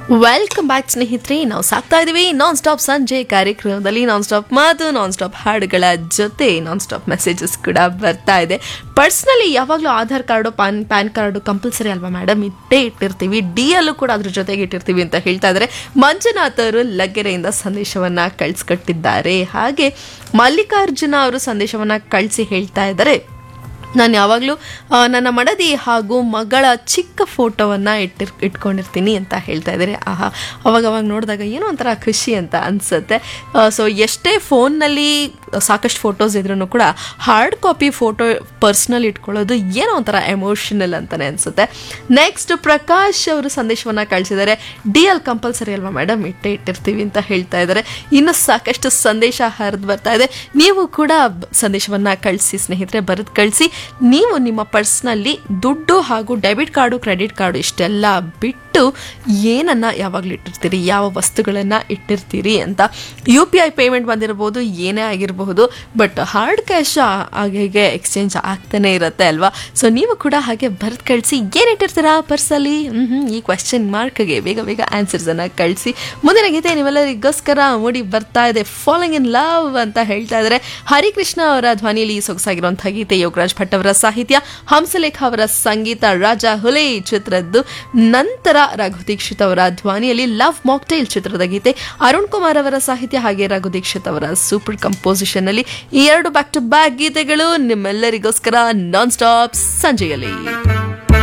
welcome back ಸ್ನೇಹಿತರೆ ನಾವು ಸಾಕ್ತಾ ಇದೀವಿ ನಾನ್ ಸ್ಟಾಪ್ ಸಂಜೆ ಕಾರ್ಯಕ್ರಮದಲ್ಲಿ ನಾನ್ ಸ್ಟಾಪ್ ಮಾತು ನಾನ್ ಸ್ಟಾಪ್ ಹಾಡುಗಳ ಜೊತೆ ನಾನ್ ಸ್ಟಾಪ್ ಮೆಸೇಜಸ್ ಕೂಡ ಬರ್ತಾ ಇದೆ ಪರ್ಸ್ನಲಿ ಯಾವಾಗಲೂ Aadhaar card PAN PAN card compulsory ಅಲ್ವಾ ಮೇಡಮ್ ಇಟ್ಟೇ ಇಟ್ಟಿರ್ತೀವಿ ಡಿ ಅಲ್ಲೂ ಕೂಡ ಅದ್ರ ಜೊತೆಗೆ ಇಟ್ಟಿರ್ತೀವಿ ಅಂತ ಹೇಳ್ತಾ ಇದ್ದಾರೆ ಮಂಜುನಾಥ್ ಅವರು ಲಗ್ಗೆರೆಯಿಂದ ಸಂದೇಶವನ್ನ ಕಳಿಸ್ಕೊಟ್ಟಿದ್ದಾರೆ ಹಾಗೆ ಮಲ್ಲಿಕಾರ್ಜುನ ಅವರು ಸಂದೇಶವನ್ನ ಕಳಿಸಿ ಹೇಳ್ತಾ ಇದ್ದಾರೆ ನಾನು ಯಾವಾಗಲೂ ನನ್ನ ಮಡದಿ ಹಾಗೂ ಮಗಳ ಚಿಕ್ಕ ಫೋಟೋವನ್ನು ಇಟ್ಟಿರ್ ಇಟ್ಕೊಂಡಿರ್ತೀನಿ ಅಂತ ಹೇಳ್ತಾ ಇದ್ದಾರೆ ಆಹಾ ಅವಾಗ ಅವಾಗ ನೋಡಿದಾಗ ಏನೋ ಒಂಥರ ಖುಷಿ ಅಂತ ಅನಿಸುತ್ತೆ ಸೊ ಎಷ್ಟೇ ಫೋನ್ನಲ್ಲಿ ಸಾಕಷ್ಟು ಫೋಟೋಸ್ ಇದ್ರೂ ಕೂಡ ಹಾರ್ಡ್ ಕಾಪಿ ಫೋಟೋ ಪರ್ಸ್ನಲ್ ಇಟ್ಕೊಳ್ಳೋದು ಏನೋ ಒಂಥರ ಎಮೋಷನಲ್ ಅಂತಲೇ ಅನಿಸುತ್ತೆ ನೆಕ್ಸ್ಟ್ ಪ್ರಕಾಶ್ ಅವರು ಸಂದೇಶವನ್ನು ಕಳಿಸಿದ್ದಾರೆ ಡಿ ಎಲ್ ಕಂಪಲ್ಸರಿ ಅಲ್ವಾ ಮೇಡಮ್ ಇಟ್ಟೇ ಇಟ್ಟಿರ್ತೀವಿ ಅಂತ ಹೇಳ್ತಾ ಇದ್ದಾರೆ ಇನ್ನು ಸಾಕಷ್ಟು ಸಂದೇಶ ಹರಿದು ಬರ್ತಾ ಇದೆ ನೀವು ಕೂಡ ಬ- ಸಂದೇಶವನ್ನ ಕಳಿಸಿ ಸ್ನೇಹಿತರೆ ಬರೆದು ಕಳಿಸಿ ನೀವು ನಿಮ್ಮ ಪರ್ಸ್ನಲ್ಲಿ ದುಡ್ಡು ಹಾಗೂ ಡೆಬಿಟ್ ಕಾರ್ಡು ಕ್ರೆಡಿಟ್ ಕಾರ್ಡು ಇಷ್ಟೆಲ್ಲ ಬಿಟ್ಟು ಏನನ್ನ ಯಾವಾಗಲೂ ಇಟ್ಟಿರ್ತೀರಿ ಯಾವ ವಸ್ತುಗಳನ್ನ ಇಟ್ಟಿರ್ತೀರಿ ಅಂತ ಯು ಪಿ ಐ ಪೇಮೆಂಟ್ ಬಂದಿರಬಹುದು ಏನೇ ಆಗಿರಬಹುದು ಬಟ್ ಹಾರ್ಡ್ ಕ್ಯಾಶ್ ಹಾಗೆ ಎಕ್ಸ್ಚೇಂಜ್ ಆಗ್ತಾನೆ ಇರುತ್ತೆ ಅಲ್ವಾ ಸೊ ನೀವು ಕೂಡ ಹಾಗೆ ಬರೆದು ಕಳಿಸಿ ಏನು ಇಟ್ಟಿರ್ತೀರಾ ಪರ್ಸಲ್ಲಿ ಹ್ಮ್ ಈ ಕ್ವೆಶ್ಚನ್ ಮಾರ್ಕ್ಗೆ ಬೇಗ ಬೇಗ ಆನ್ಸರ್ಸ್ ಅನ್ನ ಕಳಿಸಿ ಮುಂದಿನ ಗೀತೆ ನೀವೆಲ್ಲರಿಗೋಸ್ಕರ ಮೂಡಿ ಬರ್ತಾ ಇದೆ ಫಾಲೋಯಿಂಗ್ ಇನ್ ಲವ್ ಅಂತ ಹೇಳ್ತಾ ಇದ್ದಾರೆ ಹರಿಕೃಷ್ಣ ಅವರ ಧ್ವನಿಯಲ್ಲಿ ಸೊಗಸಾಗಿರುವಂತಹ ಗೀತೆ ಯೋಗರಾಜ್ ಭಟ್ ಅವರ ಸಾಹಿತ್ಯ ಹಂಸಲೇಖ ಅವರ ಸಂಗೀತ ರಾಜ ಹುಲಿ ಚಿತ್ರದ್ದು ನಂತರ ರಘು ದೀಕ್ಷಿತ್ ಅವರ ಧ್ವನಿಯಲ್ಲಿ ಲವ್ ಮಾಕ್ಟೈಲ್ ಚಿತ್ರದ ಗೀತೆ ಅರುಣ್ ಕುಮಾರ್ ಅವರ ಸಾಹಿತ್ಯ ಹಾಗೆ ರಘು ದೀಕ್ಷಿತ್ ಅವರ ಸೂಪರ್ ಕಂಪೋಸಿಷನ್ ಅಲ್ಲಿ ಈ ಎರಡು ಬ್ಯಾಕ್ ಟು ಬ್ಯಾಕ್ ಗೀತೆಗಳು ನಿಮ್ಮೆಲ್ಲರಿಗೋಸ್ಕರ ನಾನ್ ಸ್ಟಾಪ್ ಸಂಜೆಯಲ್ಲಿ